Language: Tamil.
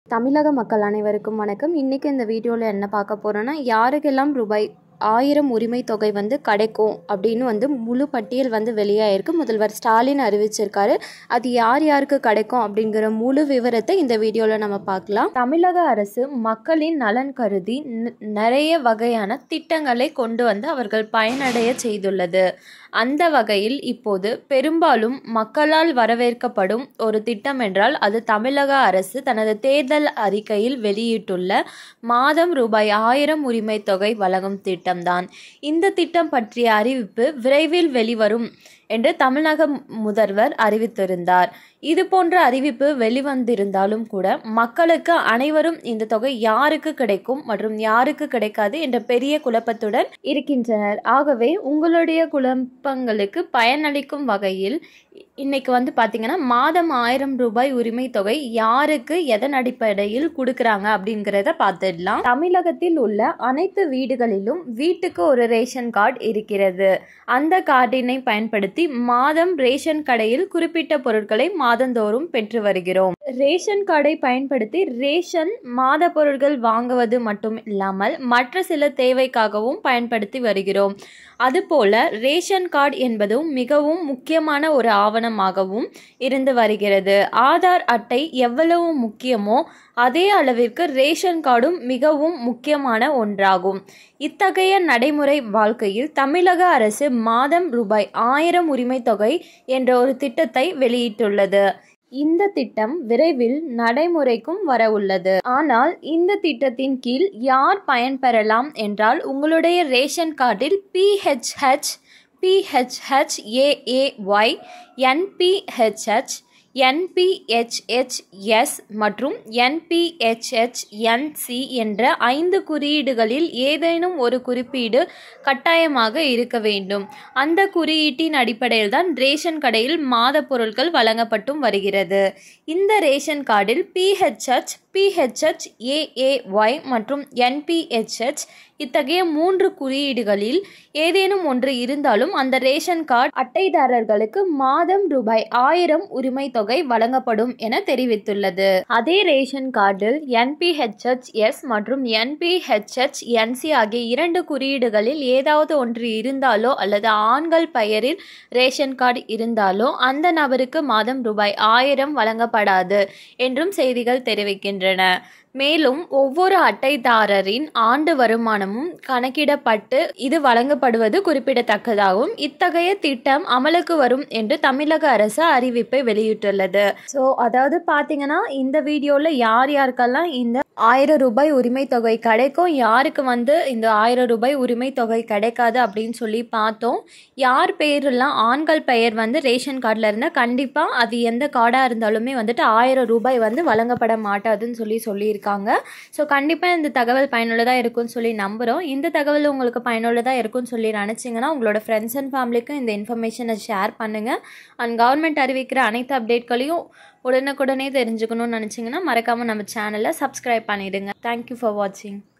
தமிழக மக்கள் அனைவருக்கும் வணக்கம் இன்றைக்கி இந்த வீடியோவில் என்ன பார்க்க போகிறோன்னா யாருக்கெல்லாம் ரூபாய் ஆயிரம் உரிமை தொகை வந்து கிடைக்கும் அப்படின்னு வந்து முழு பட்டியல் வந்து வெளியாயிருக்கு முதல்வர் ஸ்டாலின் அறிவிச்சிருக்காரு அது யார் யாருக்கு கிடைக்கும் அப்படிங்கிற முழு விவரத்தை இந்த வீடியோவில் நம்ம பார்க்கலாம் தமிழக அரசு மக்களின் நலன் கருதி ந- நிறைய வகையான திட்டங்களை கொண்டு வந்து அவர்கள் பயனடைய செய்துள்ளது அந்த வகையில் இப்போது பெரும்பாலும் மக்களால் வரவேற்கப்படும் ஒரு திட்டம் என்றால் அது தமிழக அரசு தனது தேர்தல் அறிக்கையில் வெளியிட்டுள்ள மாதம் ரூபாய் ஆயிரம் உரிமை தொகை வழங்கும் திட்டம்தான் இந்த திட்டம் பற்றிய அறிவிப்பு விரைவில் வெளிவரும் என்று தமிழக முதல்வர் அறிவித்திருந்தார் இது போன்ற அறிவிப்பு வெளிவந்திருந்தாலும் கூட மக்களுக்கு அனைவரும் இந்த தொகை யாருக்கு கிடைக்கும் மற்றும் யாருக்கு கிடைக்காது என்ற பெரிய குழப்பத்துடன் இருக்கின்றனர் ஆகவே உங்களுடைய குழப்பங்களுக்கு பயனளிக்கும் வகையில் இன்னைக்கு வந்து பார்த்தீங்கன்னா மாதம் ஆயிரம் ரூபாய் உரிமை தொகை யாருக்கு எதன் அடிப்படையில் கொடுக்குறாங்க அப்படிங்கிறத பார்த்துடலாம் தமிழகத்தில் உள்ள அனைத்து வீடுகளிலும் வீட்டுக்கு ஒரு ரேஷன் கார்டு இருக்கிறது அந்த கார்டினை பயன்படுத்தி மாதம் ரேஷன் கடையில் குறிப்பிட்ட பொருட்களை மாதந்தோறும் பெற்று வருகிறோம் ரேஷன் கார்டை பயன்படுத்தி ரேஷன் மாத பொருட்கள் வாங்குவது மட்டும் இல்லாமல் மற்ற சில தேவைக்காகவும் பயன்படுத்தி வருகிறோம் அதுபோல ரேஷன் கார்டு என்பதும் மிகவும் முக்கியமான ஒரு ஆவணமாகவும் இருந்து வருகிறது ஆதார் அட்டை எவ்வளவு முக்கியமோ அதே அளவிற்கு ரேஷன் கார்டும் மிகவும் முக்கியமான ஒன்றாகும் இத்தகைய நடைமுறை வாழ்க்கையில் தமிழக அரசு மாதம் ரூபாய் ஆயிரம் உரிமை தொகை என்ற ஒரு திட்டத்தை வெளியிட்டுள்ளது இந்த திட்டம் விரைவில் நடைமுறைக்கும் வர உள்ளது ஆனால் இந்த திட்டத்தின் கீழ் யார் பயன்பெறலாம் என்றால் உங்களுடைய ரேஷன் கார்டில் PHH PHH AAY NPHH NPHHS மற்றும் என்பிஹெச்ஹெச்என்சி என்ற ஐந்து குறியீடுகளில் ஏதேனும் ஒரு குறிப்பீடு கட்டாயமாக இருக்க வேண்டும் அந்த குறியீட்டின் அடிப்படையில் தான் ரேஷன் கடையில் மாத பொருட்கள் வழங்கப்பட்டும் வருகிறது இந்த ரேஷன் கார்டில் பிஹெச்ஹெச் பிஹெச்ஹெச் ஏஏஒய் மற்றும் என்பிஹெச்ஹெச் இத்தகைய மூன்று குறியீடுகளில் ஏதேனும் ஒன்று இருந்தாலும் அந்த ரேஷன் கார்டு அட்டைதாரர்களுக்கு மாதம் ரூபாய் ஆயிரம் உரிமை தொகை வழங்கப்படும் என தெரிவித்துள்ளது அதே ரேஷன் கார்டில் என்பிஹெச்ஹெச்எஸ் மற்றும் என்பிஹெச்ஹெச்என்சி ஆகிய இரண்டு குறியீடுகளில் ஏதாவது ஒன்று இருந்தாலோ அல்லது ஆண்கள் பெயரில் ரேஷன் கார்டு இருந்தாலோ அந்த நபருக்கு மாதம் ரூபாய் ஆயிரம் வழங்கப்படாது என்றும் செய்திகள் தெரிவிக்கின்றன மேலும் ஒவ்வொரு அட்டைதாரரின் ஆண்டு வருமானமும் கணக்கிடப்பட்டு இது வழங்கப்படுவது குறிப்பிடத்தக்கதாகும் இத்தகைய திட்டம் அமலுக்கு வரும் என்று தமிழக அரசு அறிவிப்பை வெளியிட்டுள்ளது ஸோ அதாவது பார்த்தீங்கன்னா இந்த வீடியோவில் யார் யாருக்கெல்லாம் இந்த ஆயிரம் ரூபாய் உரிமை தொகை கிடைக்கும் யாருக்கு வந்து இந்த ஆயிரம் ரூபாய் உரிமை தொகை கிடைக்காது அப்படின்னு சொல்லி பார்த்தோம் யார் பேரெல்லாம் ஆண்கள் பெயர் வந்து ரேஷன் கார்டில் இருந்தால் கண்டிப்பாக அது எந்த கார்டாக இருந்தாலுமே வந்துட்டு ஆயிரம் ரூபாய் வந்து வழங்கப்பட மாட்டாதுன்னு சொல்லி சொல்லியிருக்காங்க ஸோ கண்டிப்பாக இந்த தகவல் பயனுள்ளதாக இருக்கும்னு சொல்லி நம்புகிறோம் இந்த தகவல் உங்களுக்கு பயனுள்ளதாக இருக்கும்னு சொல்லி நினச்சிங்கன்னா உங்களோட ஃப்ரெண்ட்ஸ் அண்ட் ஃபேமிலிக்கும் இந்த இன்ஃபர்மேஷனை ஷேர் பண்ணுங்கள் அண்ட் கவர்மெண்ட் அறிவிக்கிற அனைத்து அப்டேட்களையும் உடனுக்குடனே தெரிஞ்சுக்கணும்னு நினச்சிங்கன்னா மறக்காமல் நம்ம சேனலை சப்ஸ்கிரைப் பண்ணிடுங்க தேங்க்யூ ஃபார் வாட்சிங்